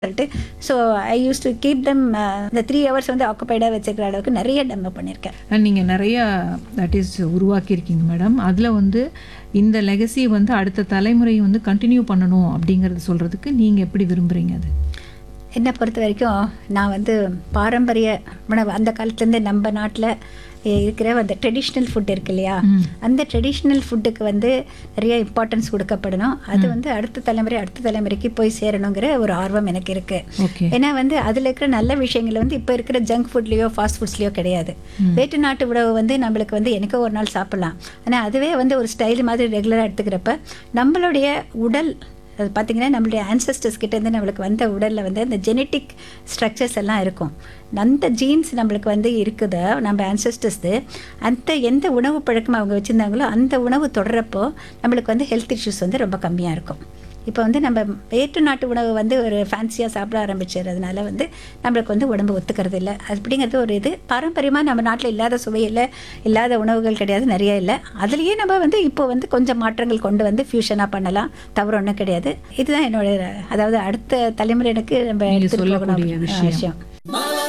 சொல்லிட்டு so I use to keep them இந்த three hours வந்து ஆக்குபைடாக வச்சுக்கிற அளவுக்கு நிறைய டெமோ பண்ணியிருக்கேன் நீங்கள் நிறைய தட் இஸ் உருவாக்கியிருக்கீங்க மேடம் அதில் வந்து இந்த லெகசி வந்து அடுத்த தலைமுறை வந்து கண்டினியூ பண்ணணும் அப்படிங்கிறது சொல்கிறதுக்கு நீங்கள் எப்படி விரும்புகிறீங்க அது என்னை பொறுத்த வரைக்கும் நான் வந்து பாரம்பரிய உணவு அந்த காலத்துலேருந்து நம்ம நாட்டில் இருக்கிற அந்த ட்ரெடிஷ்னல் ஃபுட் இருக்கு இல்லையா அந்த ட்ரெடிஷ்னல் ஃபுட்டுக்கு வந்து நிறைய இம்பார்ட்டன்ஸ் கொடுக்கப்படணும் அது வந்து அடுத்த தலைமுறை அடுத்த தலைமுறைக்கு போய் சேரணுங்கிற ஒரு ஆர்வம் எனக்கு இருக்குது ஓகே ஏன்னா வந்து அதில் இருக்கிற நல்ல விஷயங்கள் வந்து இப்போ இருக்கிற ஜங்க் ஃபுட்லேயோ ஃபாஸ்ட் ஃபுட்ஸ்லேயோ கிடையாது வேற்று நாட்டு உணவு வந்து நம்மளுக்கு வந்து எனக்கோ ஒரு நாள் சாப்பிட்லாம் ஆனால் அதுவே வந்து ஒரு ஸ்டைல் மாதிரி ரெகுலராக எடுத்துக்கிறப்ப நம்மளுடைய உடல் அது பார்த்தீங்கன்னா நம்மளுடைய ancestors கிட்ட இருந்து நம்மளுக்கு வந்த உடலில் வந்து அந்த ஜெனட்டிக் ஸ்ட்ரக்சர்ஸ் எல்லாம் இருக்கும் அந்த ஜீன்ஸ் நம்மளுக்கு வந்து இருக்குதோ நம்ம ancestors அந்த எந்த உணவு பழக்கம் அவங்க வச்சுருந்தாங்களோ அந்த உணவு தொடரப்போ நம்மளுக்கு வந்து ஹெல்த் இஷ்யூஸ் வந்து ரொம்ப கம்மியாக இருக்கும் இப்போ வந்து நம்ம வேற்று நாட்டு உணவு வந்து ஒரு ஃபேன்சியாக சாப்பிட ஆரம்பிச்சதுனால வந்து நம்மளுக்கு வந்து உடம்பு ஒத்துக்கிறது இல்லை அப்படிங்கிறது ஒரு இது பாரம்பரியமாக நம்ம நாட்டில் இல்லாத சுவையில் இல்லாத உணவுகள் கிடையாது நிறைய இல்லை அதுலேயே நம்ம வந்து இப்போ வந்து கொஞ்சம் மாற்றங்கள் கொண்டு வந்து ஃபியூஷனாக பண்ணலாம் தவறு ஒன்றும் கிடையாது இதுதான் என்னோட அதாவது அடுத்த தலைமுறையினருக்கு நம்ம நீங்க எடுத்துட்டு போகணும் சொல்லக்கூடிய அப்படி- விஷயம். விஷயம்